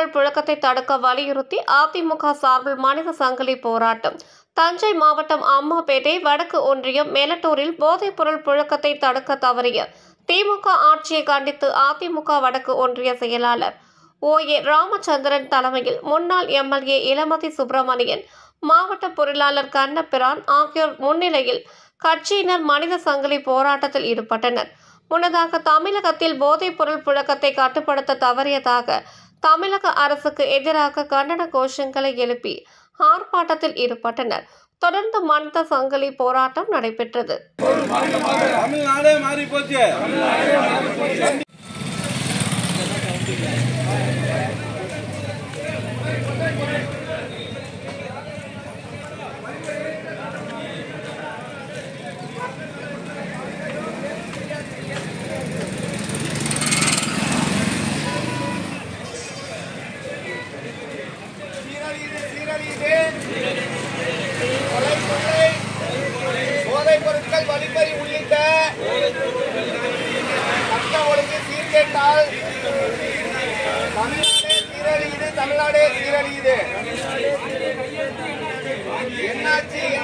போதைப்பொருள் புழக்கத்தை தடுக்க வலியுறுத்தி அதிமுக சார்பில் மனித சங்கிலி போராட்டம் தஞ்சை மாவட்டம் அம்மாபேட்டை வடக்கு ஒன்றியம் மேலட்டூரில் போதைப்பொருள் புழக்கத்தை தடுக்க தவறிய திமுக ஆட்சியை கண்டித்து அதிமுக வடக்கு ஒன்றிய செயலாளர் ஓ ஏ ராமச்சந்திரன் தலைமையில் முன்னாள் எம்எல்ஏ இளமதி சுப்பிரமணியன் மாவட்ட பொருளாளர் கண்ணபிரான் ஆகியோர் முன்னிலையில் கட்சியினர் மனித சங்கிலி போராட்டத்தில் ஈடுபட்டனர் முன்னதாக தமிழகத்தில் போதைப்பொருள் புழக்கத்தை கட்டுப்படுத்த தவறியதாக தமிழக அரசுக்கு எதிராக கண்டன கோஷங்களை எழுப்பி ஆர்ப்பாட்டத்தில் ஈடுபட்டனர் தொடர்ந்து மனித சங்கிலி போராட்டம் நடைபெற்றது தமிழ்நாடே மாறி போச்சு சீரழியுது சீரழியுது கொலை கொள்ளை போதைப் பொருட்கள் வழிப்பறி உள்ளிட்ட சட்ட ஒழுங்கு சீர்கேட்டால் தமிழ்நாடே சீரழியுது தமிழ்நாடே சீரழியுது என்னாச்சு